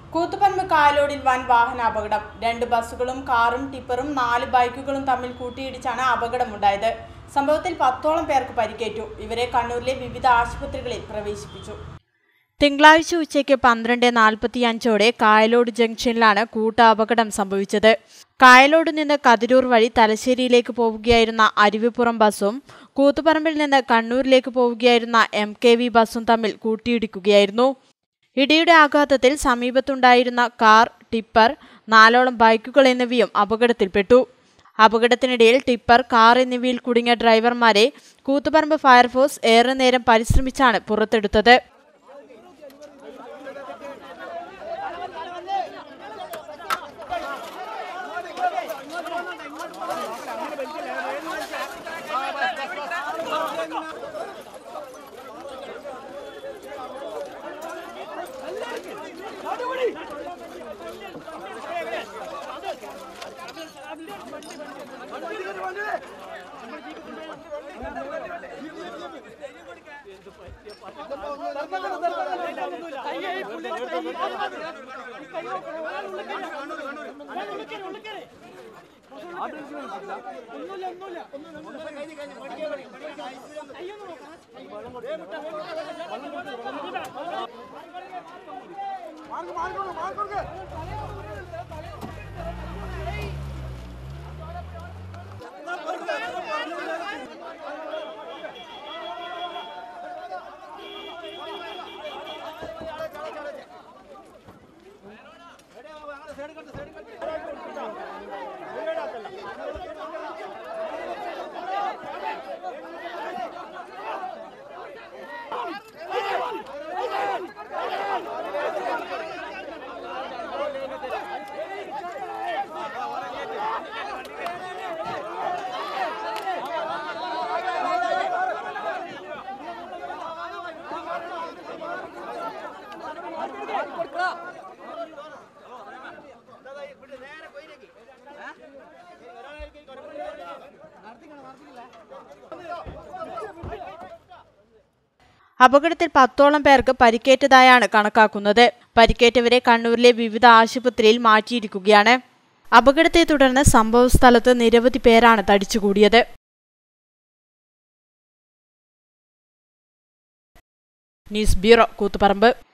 കൂത്തുപറമ്പ് കായലോടിൽ വൻ വാഹനാപകടം രണ്ട് ബസ്സുകളും കാറും ടിപ്പറും നാല് ബൈക്കുകളും തമ്മിൽ കൂട്ടിയിടിച്ചാണ് അപകടമുണ്ടായത് സംഭവത്തിൽ പത്തോളം പേർക്ക് പരിക്കേറ്റു ഇവരെ കണ്ണൂരിലെ വിവിധ ആശുപത്രികളിൽ പ്രവേശിപ്പിച്ചു തിങ്കളാഴ്ച ഉച്ചയ്ക്ക് പന്ത്രണ്ട് നാൽപ്പത്തി അഞ്ചോടെ കായലോട് ജംഗ്ഷനിലാണ് കൂട്ട അപകടം സംഭവിച്ചത് കായലോട് നിന്ന് കതിരൂർ വഴി തലശ്ശേരിയിലേക്ക് പോവുകയായിരുന്ന അരുവിപ്പുറം ബസ്സും കൂത്തുപറമ്പിൽ നിന്ന് കണ്ണൂരിലേക്ക് പോവുകയായിരുന്ന എം കെ വി ബസ്സും തമ്മിൽ കൂട്ടിയിടിക്കുകയായിരുന്നു ഇടിയുടെ ആഘാതത്തിൽ സമീപത്തുണ്ടായിരുന്ന കാർ ടിപ്പർ നാലോളം ബൈക്കുകൾ എന്നിവയും അപകടത്തിൽപ്പെട്ടു അപകടത്തിനിടയിൽ ടിപ്പർ കാർ എന്നിവയിൽ കുടുങ്ങിയ ഡ്രൈവർമാരെ കൂത്തുപറമ്പ് ഫയർഫോഴ്സ് ഏറെ നേരം പരിശ്രമിച്ചാണ് പുറത്തെടുത്തത് അപകടത്തിൽ പത്തോളം പേർക്ക് പരിക്കേറ്റതായാണ് കണക്കാക്കുന്നത് പരിക്കേറ്റവരെ കണ്ണൂരിലെ വിവിധ ആശുപത്രിയിൽ മാറ്റിയിരിക്കുകയാണ് അപകടത്തെ തുടർന്ന് സംഭവസ്ഥലത്ത് നിരവധി പേരാണ് തടിച്ചുകൂടിയത് ന്യൂസ് ബ്യൂറോ കൂത്തുപറമ്പ്